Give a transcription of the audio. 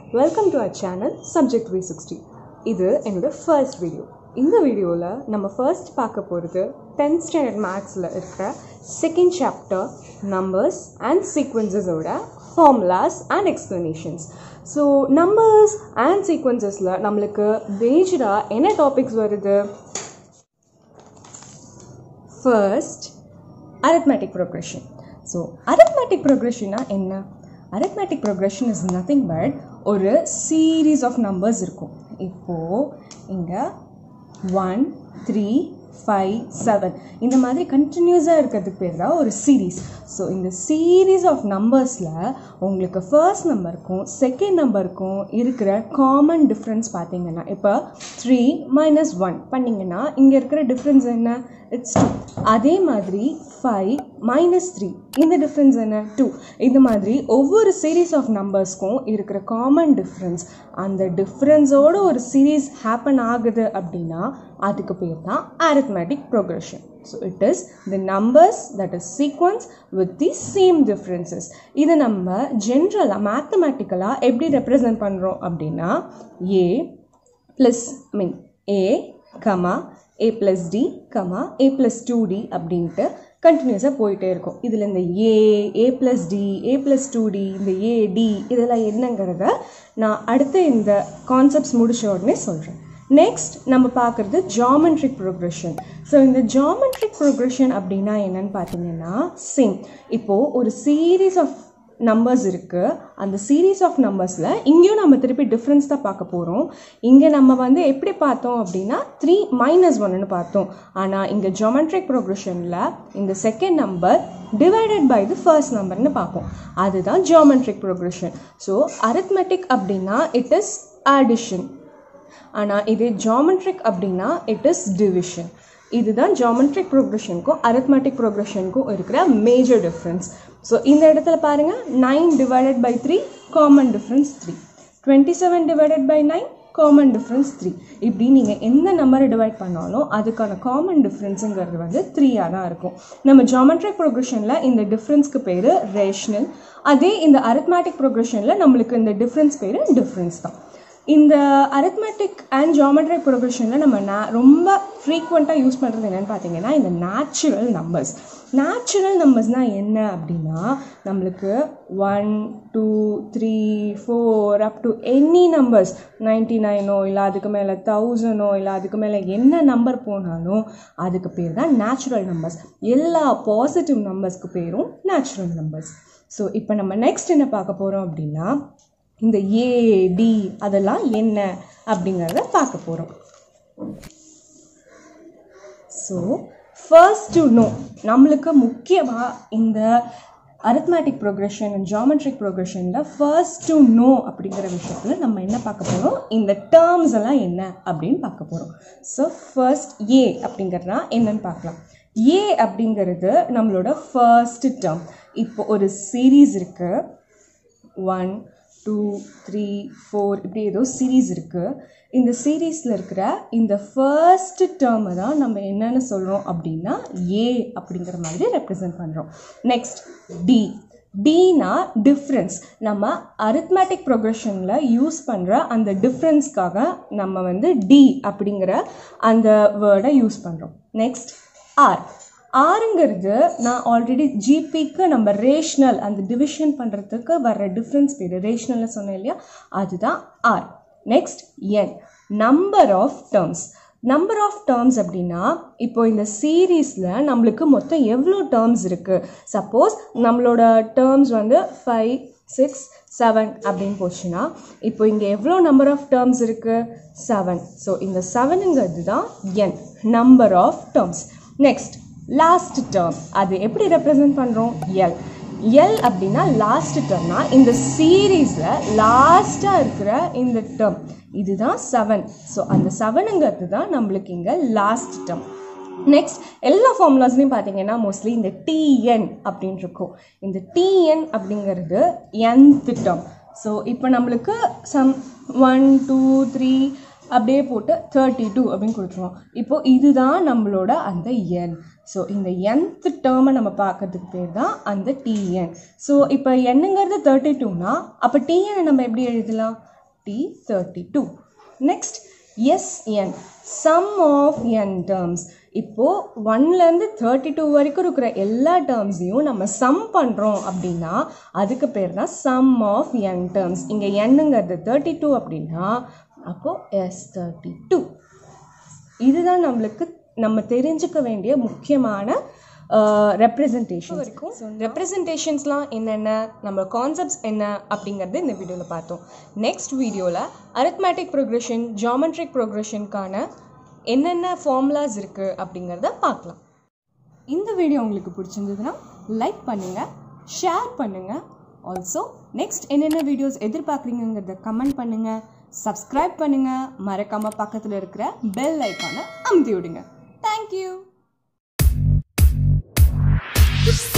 welcome to our channel subject three sixty இது என்னோட first video இந்த வீடியோவில் நம்ம ஃபர்ஸ்ட் பார்க்க போகிறது டென்த் ஸ்டாண்டர்ட் மேக்ஸில் இருக்கிற செகண்ட் சாப்டர் நம்பர்ஸ் அண்ட் சீக்வன்சஸோட formulas and explanations so numbers and சீக்வன்சஸில் நம்மளுக்கு பேஜடாக என்ன டாபிக்ஸ் வருது first arithmetic progression so arithmetic progressionனா என்ன arithmetic progression is nothing but ஒரு series of numbers இருக்கும் இப்போது இங்கே ஒன் த்ரீ ஃபைவ் செவன் இந்த மாதிரி கண்டினியூஸாக இருக்கிறதுக்கு பேர் தான் ஒரு சீரீஸ் ஸோ இந்த சீரீஸ் ஆஃப் நம்பர்ஸில் உங்களுக்கு ஃபர்ஸ்ட் நம்பருக்கும் செகண்ட் நம்பருக்கும் இருக்கிற காமன் டிஃப்ரென்ஸ் பார்த்தீங்கன்னா இப்போ த்ரீ மைனஸ் ஒன் பண்ணிங்கன்னா இங்கே இருக்கிற டிஃப்ரென்ஸ் என்ன இட்ஸ் டூ அதே மாதிரி ஃபைவ் மைனஸ் த்ரீ இந்த டிஃப்ரென்ஸ் என்ன டூ இந்த மாதிரி ஒவ்வொரு சீரீஸ் ஆஃப் நம்பர்ஸ்க்கும் இருக்கிற காமன் டிஃப்ரென்ஸ் அந்த டிஃப்ரென்ஸோட ஒரு சீரீஸ் ஹேப்பன் ஆகுது அப்படின்னா அதுக்கு பேர் தான் arithmetic progression so it is the numbers that is sequence with the same differences இதை நம்ம ஜென்ரலாக மேத்தமேட்டிக்கலாக எப்படி ரெப்ரசன்ட் பண்ணுறோம் அப்படின்னா A plus I mean A comma A plus D comma A plus two D அப்படின்ட்டு கண்டினியூஸாக போயிட்டே இருக்கும் இதில் இந்த A A plus D A plus two D இந்த ஏ டி இதெல்லாம் என்னங்கிறத நான் அடுத்த இந்த கான்செப்ட்ஸ் முடிச்ச உடனே சொல்கிறேன் நெக்ஸ்ட் நம்ம பார்க்குறது ஜாமெட்ரிக் ப்ரோக்ரெஷன் ஸோ இந்த ஜாமெட்ரிக் ப்ரோக்ரெஷன் அப்படின்னா என்னன்னு பார்த்தீங்கன்னா சேம் இப்போது ஒரு சீரீஸ் ஆஃப் நம்பர்ஸ் இருக்குது அந்த சீரீஸ் ஆஃப் நம்பர்ஸில் இங்கேயும் நம்ம திருப்பி டிஃப்ரென்ஸ் தான் பார்க்க போகிறோம் இங்கே நம்ம வந்து எப்படி பார்த்தோம் அப்படின்னா த்ரீ மைனஸ் ஒன்னு பார்த்தோம் ஆனால் இங்கே ஜாமெட்ரிக் ப்ரோக்ரெஷனில் இந்த second number divided by the first நம்பர்னு பார்ப்போம் அதுதான் ஜாமெட்ரிக் ப்ரோக்ரெஷன் ஸோ அரித்மெட்டிக் அப்படின்னா இட் இஸ் ஆடிஷன் ஆனால் இது ஜாமெட்ரிக் அப்படின்னா இட் இஸ் டிவிஷன் இதுதான் ஜாமெட்ரிக் ப்ரோக்ரெஷனுக்கும் அரித்மெட்டிக் ப்ரோக்ரெஷனுக்கும் இருக்கிற மேஜர் டிஃப்ரென்ஸ் ஸோ இந்த இடத்துல பாருங்கள் nine divided by three common difference three twenty seven divided by nine common difference three இப்படி நீங்கள் எந்த நம்பரை டிவைட் பண்ணாலும் அதுக்கான காமன் டிஃப்ரென்ஸுங்கிறது வந்து த்ரீயாக தான் இருக்கும் நம்ம ஜாமெட்ரிக் ப்ரோக்ரெஷனில் இந்த டிஃப்ரென்ஸ்க்கு பேர் ரேஷ்னல் அதே இந்த அரித்மேட்டிக் ப்ரோக்ரெஷனில் நம்மளுக்கு இந்த டிஃப்ரென்ஸ் பேர் டிஃப்ரென்ஸ் தான் இந்த அரித்மெட்டிக் அண்ட் ஜாமெட்ரிக் ப்ரொக்ரெஷனில் நம்ம நே ரொம்ப ஃப்ரீக்வெண்ட்டாக யூஸ் பண்ணுறது என்னென்னு பார்த்தீங்கன்னா இந்த நேச்சுரல் நம்பர்ஸ் நேச்சுரல் நம்பர்ஸ்னால் என்ன அப்படின்னா நம்மளுக்கு one two three four up to any numbers ninety நைனோ இல்லை அதுக்கு மேலே தௌசண்டோ இல்லை அதுக்கு மேலே என்ன நம்பர் போனாலும் அதுக்கு பேர் தான் நேச்சுரல் நம்பர்ஸ் எல்லா பாசிட்டிவ் நம்பர்ஸ்க்கு பேரும் நேச்சுரல் நம்பர்ஸ் ஸோ இப்போ நம்ம நெக்ஸ்ட் என்ன பார்க்க போகிறோம் அப்படின்னா இந்த ஏ டி அதெல்லாம் என்ன அப்படிங்கிறத பார்க்க போகிறோம் ஸோ ஃபர்ஸ்ட் டு நோ நம்மளுக்கு முக்கியமாக இந்த அரித்மேட்டிக் ப்ரோக்ரெஷன் அண்ட் ஜாமெட்ரிக் ப்ரோக்ரெஷனில் ஃபர்ஸ்ட் டு நோ அப்படிங்கிற விஷயத்தில் நம்ம என்ன பார்க்க போகிறோம் இந்த டேர்ம்ஸ் எல்லாம் என்ன அப்படின்னு பார்க்க போகிறோம் ஸோ ஃபர்ஸ்ட் ஏ அப்படிங்கிறதுனா என்னன்னு பார்க்கலாம் ஏ அப்படிங்கிறது நம்மளோட ஃபர்ஸ்ட் டேர்ம் இப்போ ஒரு சீரீஸ் இருக்குது ஒன் டூ த்ரீ ஃபோர் இப்படி ஏதோ சீரீஸ் இருக்குது இந்த சீரீஸில் இருக்கிற இந்த ஃபர்ஸ்ட் டேர்மை தான் நம்ம என்னென்னு சொல்கிறோம் அப்படின்னா ஏ அப்படிங்கிற மாதிரி ரெப்ரசன்ட் பண்ணுறோம் நெக்ஸ்ட் டி டீனா டிஃப்ரென்ஸ் நம்ம அரித்மேட்டிக் ப்ரொக்ரெஷனில் யூஸ் பண்ணுற அந்த டிஃப்ரென்ஸ்க்காக நம்ம வந்து டி அப்படிங்கிற அந்த வேர்டை யூஸ் பண்ணுறோம் நெக்ஸ்ட் ஆர் ஆறுங்கிறது நான் ஆல்ரெடி ஜிபிக்கு நம்ம ரேஷ்னல் அந்த டிவிஷன் பண்ணுறதுக்கு வர்ற டிஃப்ரென்ஸ் பேர் ரேஷ்னல்னு சொன்னேன் இல்லையா அதுதான் R next N number of terms number of terms அப்படின்னா இப்போ இந்த சீரீஸில் நம்மளுக்கு மொத்தம் எவ்வளோ டேர்ம்ஸ் இருக்குது சப்போஸ் நம்மளோட டேர்ம்ஸ் வந்து ஃபைவ் சிக்ஸ் செவன் அப்படின்னு போச்சுன்னா இப்போ இங்கே எவ்வளோ நம்பர் ஆஃப் டேர்ம்ஸ் இருக்குது செவன் ஸோ இந்த செவனுங்கிறது தான் N number of terms next last term அது எப்படி ரெப்ரசன்ட் பண்ணுறோம் எல் எல் அப்படின்னா லாஸ்ட் டேர்ம்னா இந்த சீரீஸில் லாஸ்ட்டாக இருக்கிற இந்த டேர்ம் இதுதான் செவன் ஸோ அந்த செவனுங்கிறது தான் நம்மளுக்கு இங்கே லாஸ்ட் டேர்ம் நெக்ஸ்ட் எல்லா ஃபார்முலாஸ்லையும் பார்த்தீங்கன்னா மோஸ்ட்லி இந்த டிஎன் அப்படின்னு இருக்கும் இந்த டிஎன் அப்படிங்கிறது என்த் டேர்ம் ஸோ இப்போ நம்மளுக்கு சம் ஒன் டூ த்ரீ அப்படியே போட்டு தேர்ட்டி டூ அப்படின்னு கொடுத்துருவோம் இப்போது இதுதான் நம்மளோட அந்த எண் ஸோ இந்த nth டேர்மை நம்ம பார்க்கறதுக்கு பேர் தான் அந்த டிஎன் ஸோ இப்போ என்னங்கிறது தேர்ட்டி டூனா அப்போ டிஎனை நம்ம எப்படி எழுதலாம் fifty thirty two next SN sum of N terms இப்போது ஒன்லேருந்து தேர்ட்டி டூ வரைக்கும் இருக்கிற எல்லா டேர்ம்ஸையும் நம்ம சம் பண்ணுறோம் அப்படின்னா அதுக்கு பேர் தான் சம் ஆஃப் என் டேர்ம்ஸ் இங்கே என்னங்கிறது தேர்ட்டி டூ அப்படின்னா அப்போது எஸ் தேர்ட்டி டூ இதுதான் நம்மளுக்கு நம்ம தெரிஞ்சுக்க வேண்டிய முக்கியமான ரெப்ரசன்டேஷன் வரைக்கும் ரெப்ரசன்டேஷன்ஸ்லாம் என்னென்ன நம்ம கான்செப்ட்ஸ் என்ன அப்படிங்கிறது இந்த வீடியோவில் பார்த்தோம் நெக்ஸ்ட் வீடியோவில் அரித்மேட்டிக் ப்ரோக்ரெஷன் ஜாமெட்ரிக் ப்ரோக்ரெஷனுக்கான என்னென்ன ஃபார்முலாஸ் இருக்குது அப்படிங்கிறத பார்க்கலாம் இந்த வீடியோ உங்களுக்கு பிடிச்சிருந்ததுன்னா லைக் பண்ணுங்கள் ஷேர் பண்ணுங்கள் ஆல்சோ நெக்ஸ்ட் என்னென்ன வீடியோஸ் எதிர்பார்க்குறீங்கிறத கமெண்ட் பண்ணுங்கள் சப்ஸ்கிரைப் பண்ணுங்கள் மறக்காமல் பக்கத்தில் இருக்கிற பெல் ஐக்கானை அமுத்தி விடுங்க தேங்க்யூ